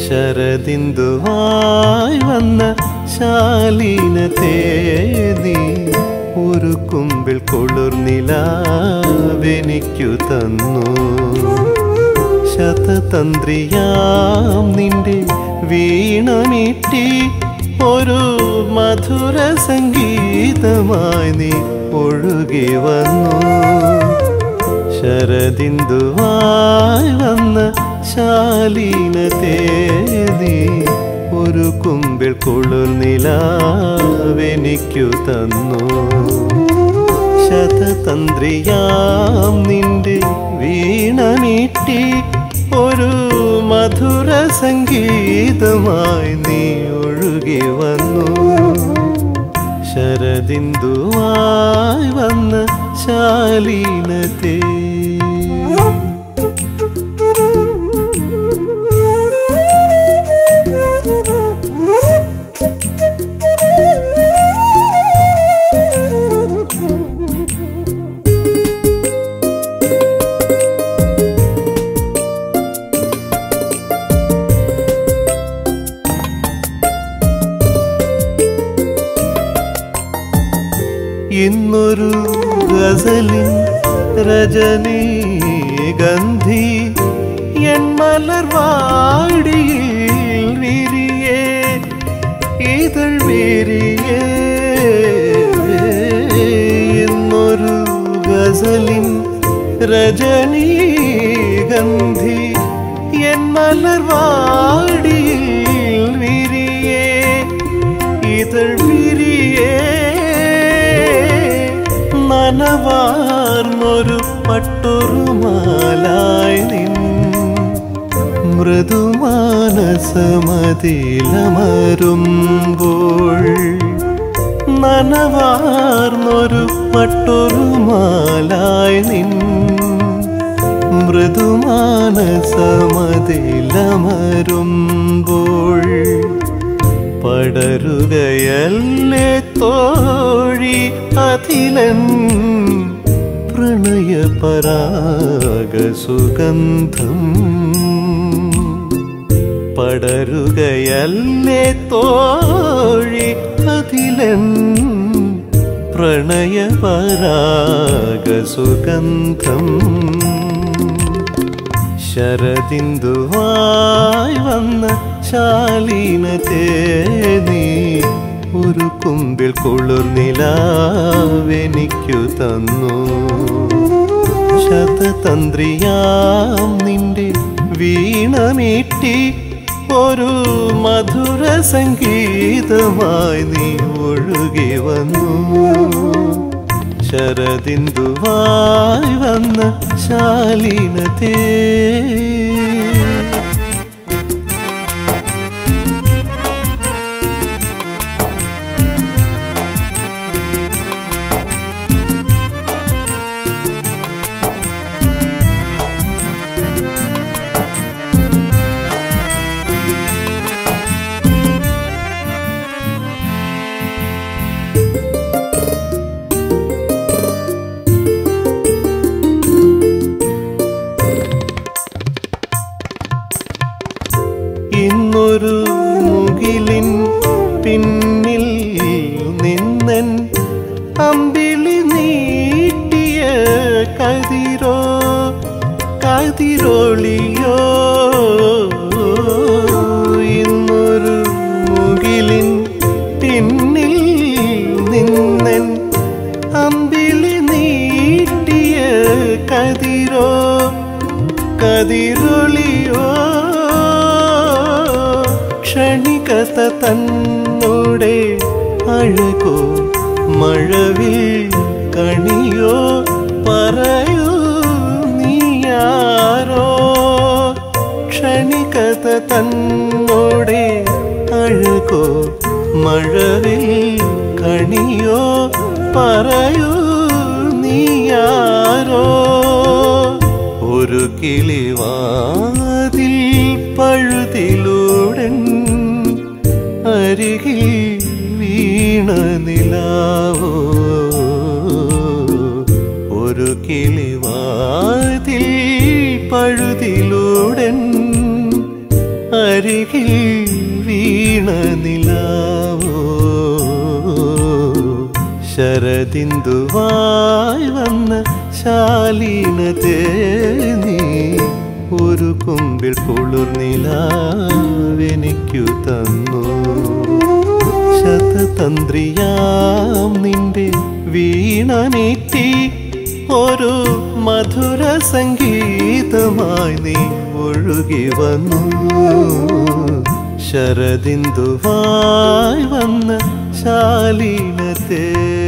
ശരദിന്ദുവായി വന്ന ശാലീന തേതി ഒരു കുമ്പിൽ കുളിർനിലാവെനിക്കു തന്നു ശതതന്ത്രിയാം നിന്റെ വീണമീട്ടി ഒരു മധുര സംഗീതമായി നീ ഒഴുകി വന്നു ശരദിന്ദുവായി വന്ന ശാലീന തേതി ഒരു കുമ്പിൽ കുളിർനിലാവെനിക്കു തന്നു ശതതന്ത്രിയാം നിന്റെ വീണമീട്ടി ഒരു മധുര സംഗീതമായി നീ ഒഴുകി വന്നു ശരദിന്ദുവായി വന്ന ശാലീനത്തെ ഇന്നൊരു ഗസലിൻ രജനീ ഗന്ധി എൻ മലർവാടിയിൽ വിരിയേ ഇതൾ വിരിയേ ഇന്നൊരു ഗസലിൻ രജനീ ഗന്ധി എൻ മലർവാടിയിൽ വിരിയേ ഇതൾ വിരിയേ നനവാർന്നൊരു പട്ടൊരുമാലായി നിൻ മൃദുമാനസമതിലമരുമ്പോൾ നനവാർന്നൊരു പട്ടൊരുമാലായി നിൻ മൃദുമാനസമതിലമരുമ്പോൾ പടരുകയല്ലേ തോഴി അതിലൻ പ്രണയപരാഗസുഗന്ധം പടരുകയല്ലേ തോഴി അതിലൻ പ്രണയപരാഗസുഗന്ധം ശരദിന്ദുവായി വന്ന ശാലീനത്തെ നീ ഒരു കുമ്പിൽ കുളിർനിലാവെനിക്കു തന്നു ശതതന്ത്രിയാം നിന്റെ വീണമീട്ടി ഒരു മധുര സംഗീതമായി നീ ഒഴുകി വന്നു ശരദിന്ദുവായി വന്ന ശാലീനത്തെ ഇന്നൊരു മുകിലിൻ പിന്നിൽ നിന്നൻ അമ്പിളി നീട്ടിയ കതിരോ കതിരൊളിയോ ഇന്നൊരു മുകിലിൻ പിന്നിൽ നിന്നൻ അമ്പിളി നീട്ടിയ കതിരോ കതിരൊളിയോ ക്ഷണികത തന്നോടെ അഴകോ മഴവിൽ കണിയോ പറയൂ നീയാരോ ക്ഷണികത തന്നോടെ അഴകോ മഴവിൽ കണിയോ പറയൂ നീയാരോ ഒരു കിളിവാതിൽ പഴുതിലൂടൻ അരികിൽ വീണ നിലാവോ ഒരു കിളിവാതിൽ പഴുതിലൂടൻ അരികിൽ അരികിൽ വീണ നിലാവോ ശരദിന്ദുവായി വന്ന ശാലീനതേ നീ ഒരു കുമ്പിൽ കുളിർനിലാവെനിക്കു തന്നു ശതതന്ത്രിയാം നിന്റെ വീണനീറ്റി ഒരു മധുര സംഗീതമായി നീ ഒഴുകി വന്നു ശരദിന്ദുവായി വന്ന ശാലീനത്തെ